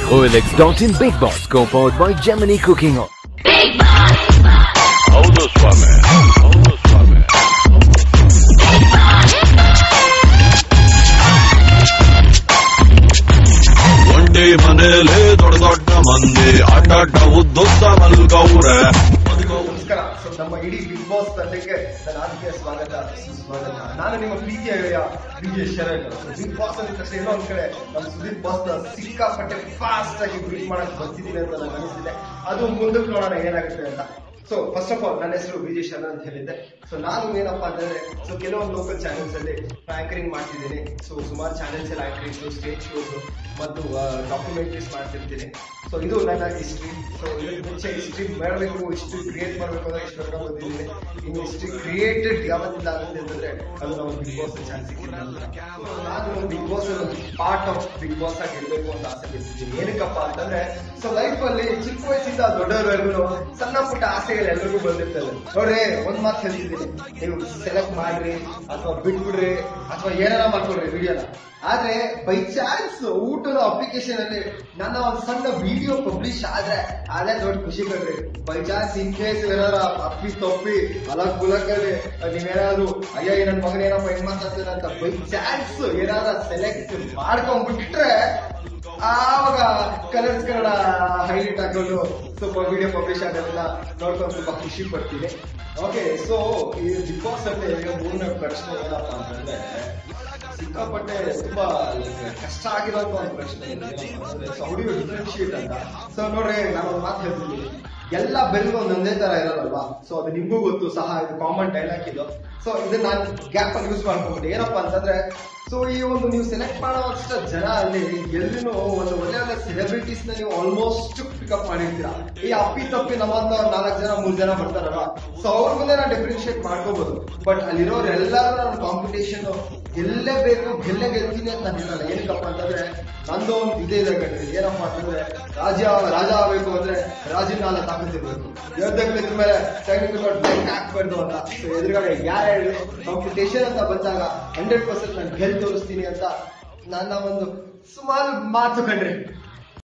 OLX.in Big Boss co-powered by Gemini Cooking Oil. ಹೌದು ಸ್ವಾಮಿ ಹೌದು ಸ್ವಾಮಿ ಒಂದೇ ಮನೇಲಿ ದೊಡ್ಡ ದೊಡ್ಡ ಮಂದಿ ಅಡ್ಡಡ್ಡ ಉದ್ದುದ್ದ ಮಲ್ಗವ್ರೆ ನಮಸ್ಕಾರ ಸೊ ನಮ್ಮ ಇಡೀ ಬಿಗ್ ಬಾಸ್ ತಂಡಕ್ಕೆ ನನ್ನ ಆತ್ಮೀಯ ಸ್ವಾಗತ ಸುಸ್ವಾಗತ ನಾನು ನಿಮ್ಮ ಪ್ರೀತಿಯ ಗೆಳೆಯ ವಿಜಯ್ ಶರಣ್ ಬಿಗ್ ಬಾಸ್ ಅಂದ ತಕ್ಷಣ ಏನೋ ಒಂದ್ ಕಡೆ ನಮ್ಮ ಸುದೀಪ್ ಬಾಸ್ ಸಿಕ್ಕಾಪಟ್ಟೆ ಫಾಸ್ಟ್ ಆಗಿ ಬ್ರೀಟ್ ಮಾಡಕ್ ಬರ್ತಿದ್ದೀನಿ ಅಂತ ನನಗೆ ಅನಿಸ್ತಿದೆ ಅದು ಮುಂದಕ್ಕೆ ನೋಡೋಣ ಏನಾಗುತ್ತೆ ಅಂತ ಸೊ ಫಸ್ಟ್ ಆಫ್ ಆಲ್ ನನ್ನ ಹೆಸರು ವಿಜಯ್ ಶರಣ್ ಅಂತ ಹೇಳಿದ್ದೆ ಸೊ ನಾನು ಏನಪ್ಪಾ ಅಂತಂದ್ರೆ ಸೊ ಕೆಲವೊಂದು ಲೋಕಲ್ ಚಾನೆಲ್ಸ್ ಅಲ್ಲಿ ಆಂಕರಿಂಗ್ ಮಾಡ್ತಿದ್ದೀನಿ ಸೊ ಸುಮಾರು ಚಾನೆಲ್ಸ್ ಅಲ್ಲಿ ಆಂಕರಿಂಗ್ ಸ್ಟೇಜ್ ಶೋಸ್ ಮತ್ತು ಡಾಕ್ಯುಮೆಂಟ್ರೀಸ್ ಮಾಡ್ತಿರ್ತೀನಿ ಸೊ ಇದು ನನ್ನ ಹಿಸ್ಟ್ರಿ ಸೊ ಇದಕ್ಕೆ ಮುಂಚೆ ಹಿಸ್ಟ್ರಿ ಮಾಡಬೇಕು ಹಿಸ್ಟ್ರಿ ಕ್ರಿಯೇಟ್ ಮಾಡಬೇಕು ಅಂದ್ರೆ ಇಷ್ಟು ವರ್ಷ ಬಂದಿದ್ದೀನಿ ಇನ್ನು ಹಿಸ್ಟ್ರಿ ಕ್ರಿಯೇಟೆಡ್ ಯಾವತ್ತಿಂದ ಆಗುತ್ತೆ ಅಂತಂದ್ರೆ ಅದು ನಾವು ಬಿಗ್ ಬಾಸ್ ಚಾನ್ಸ್ ಸಿಕ್ಕಿಲ್ಲ So, ನಾನು Big Boss part of Big Boss ಆಗಿ ಇರಬೇಕು ಅಂತ ಆಸೆ ಬಿಡ್ತಿದ್ದೀನಿ ಏನಕ್ಕಪ್ಪ ಅಂತಂದ್ರೆ ಸೊ ಲೈಫ್ ಅಲ್ಲಿ ಚಿಕ್ಕ ವಯಸ್ಸಿಂದ ದೊಡ್ಡವರೆಗೂ ಸಣ್ಣ ಪುಟ್ಟ ಆಸೆಗಳು ಎಲ್ರಿಗೂ ಬಂದಿರ್ತದೆ ನೋಡ್ರಿ ಒಂದ್ ಮಾತು ಹೇಳ್ತಿದ್ದೀನಿ ನೀವು ಸೆಲೆಕ್ಟ್ ಮಾಡ್ರಿ ಅಥವಾ ಬಿಟ್ಬಿಡ್ರಿ ಅಥವಾ ಏನಾರ ಮಾಡ್ಕೊಡ್ರಿ ವಿಡಿಯೋನ ಆದ್ರೆ ಬೈ ಚಾನ್ಸ್ ಊಟದ ಅಪ್ಲಿಕೇಶನ್ ಅಲ್ಲಿ ನನ್ನ ಒಂದು ಸಣ್ಣ ವಿಡಿಯೋ ಪಬ್ಲಿಷ್ ಆದ್ರೆ ಅದೇ ದೊಡ್ಡ ಖುಷಿ ಕಣ್ರಿ ಬೈ ಚಾನ್ಸ್ ಇನ್ ಕೇಸ್ ಏನಾರ ಅಪ್ಪಿ ತಪ್ಪಿ ಅಲಕ್ ಬುಲಕಲ್ಲಿ ನೀವೇನಾದ್ರು ಅಯ್ಯೋ ಈ ನನ್ ಮಗನ ಏನಪ್ಪ ಹೆಣ್ ಮಾತಾಡ್ತೀರ ಅಂತ ಬೈ ಚಾನ್ಸ್ ಏನಾರ ಸೆಲೆಕ್ಟ್ ಮಾಡ್ಕೊಂಡ್ಬಿಟ್ರೆ ಆವಾಗ ಕಲರ್ಸ್ ಕನ್ನಡ ಹೈಲೈಟ್ ಹಾಕೊಂಡು ಸ್ವಲ್ಪ ವಿಡಿಯೋ ಪಬ್ಲಿಷ್ ಆಗೋದನ್ನ ನೋಡ್ಕೊಂಡು ತುಂಬಾ ಖುಷಿ ಪಡ್ತೀನಿ ಓಕೆ ಸೊ ಈ ಬಿಗ್ ಬಾಸ್ ಅಲ್ಲಿ ಮೂರನೇ ಪ್ರಶ್ನೆ ಏನಪ್ಪಾ ಅಂತಂದ್ರೆ ಸಿಕ್ಕಾಪಟ್ಟೆ ತುಂಬಾ like, ಕಷ್ಟ ಆಗಿರೋಂತ ಒಂದು ಪ್ರಶ್ನೆ ಸೊ ಹೌ ಯು ಡಿಫ್ರೆನ್ಶಿಯೇಟ್ ಅಂತ ಸೊ ನೋಡ್ರಿ ನಾನು ಒಂದು ಮಾತು ಹೇಳ್ತೀನಿ ಎಲ್ಲ ಬೆರಳು ಒಂದೊಂದೇ ತರ ಇರೋದಲ್ವಾ ಸೊ ಅದು ನಿಮ್ಗೂ ಗೊತ್ತು ಸಹ ಇದು ಕಾಮನ್ ಡೈಲಾಗ್ ಇದು ಸೊ ಇದನ್ನ ನಾನು ಗ್ಯಾಪ್ ಅಲ್ಲಿ ಯೂಸ್ ಮಾಡ್ಕೊಂಡ್ಬಿಟ್ಟು ಏನಪ್ಪಾ ಅಂತಂದ್ರೆ ಸೊ ಈ ಒಂದು ನೀವು ಸೆಲೆಕ್ಟ್ ಮಾಡುವಷ್ಟು ಜನ ಅಲ್ಲಿ ಎಲ್ಲಿನೂ ಒಂದು ಒಳ್ಳೆ ಒಳ್ಳೆ ಸೆಲೆಬ್ರಿಟೀಸ್ ನ ನೀವು ಆಲ್ಮೋಸ್ಟ್ ಪಿಕಪ್ ಮಾಡಿರ್ತೀರಾ ಈ ಅಪ್ಪಿ ತಪ್ಪಿ ನಮ್ಮಂತ ನಾಲ್ಕು ಜನ ಮೂರ್ ಜನ ಬರ್ತಾರಲ್ಲ ಸೊ ಅವ್ರ ಮುಂದೆ ನಾನು ಡಿಫ್ರೆನ್ಶಿಯೇಟ್ ಮಾಡ್ಕೋಬಹುದು ಬಟ್ ಅಲ್ಲಿರೋರೆಲ್ಲರೂ ನನ್ನ ಕಾಂಪಿಟೇಷನ್ ಗೆಲ್ಲೇಬೇಕು ಗೆಲ್ಲೇ ಗೆಲ್ತೀನಿ ಅಂತ ನಾನು ಹೇಳಲ್ಲ ಏನಕ್ಕಪ್ಪ ಅಂತಂದ್ರೆ ನಂದು ಒಂದು ಇದೇ ಇದೆ ಕಣ್ರಿ ಏನಪ್ಪಾ ಅಂತಂದ್ರೆ ರಾಜ ರಾಜ ಆಗ್ಬೇಕು ಅಂದ್ರೆ ರಾಜಿನ ನಾಲ್ಕು ತಾಕತ್ತಿರ್ಬೇಕು ಯೋಧಗಳಿದ್ರ ಮೇಲೆ ಸೈನಿಕ ಹಾಕ್ಬಾರ್ದು ಅಂತ ಸೊ ಎದುರುಗಡೆ ಯಾರು ಹೇಳಿ ಕಾಂಪಿಟೇಷನ್ ಅಂತ ಬಂದಾಗ ಹಂಡ್ರೆಡ್ ಪರ್ಸೆಂಟ್ ನಾನು ಗೆಲ್ ತೋರಿಸ್ತೀನಿ ಅಂತ ನನ್ನ ಒಂದು ಸುಮಾರು ಮಾತು ಕಂಡ್ರಿ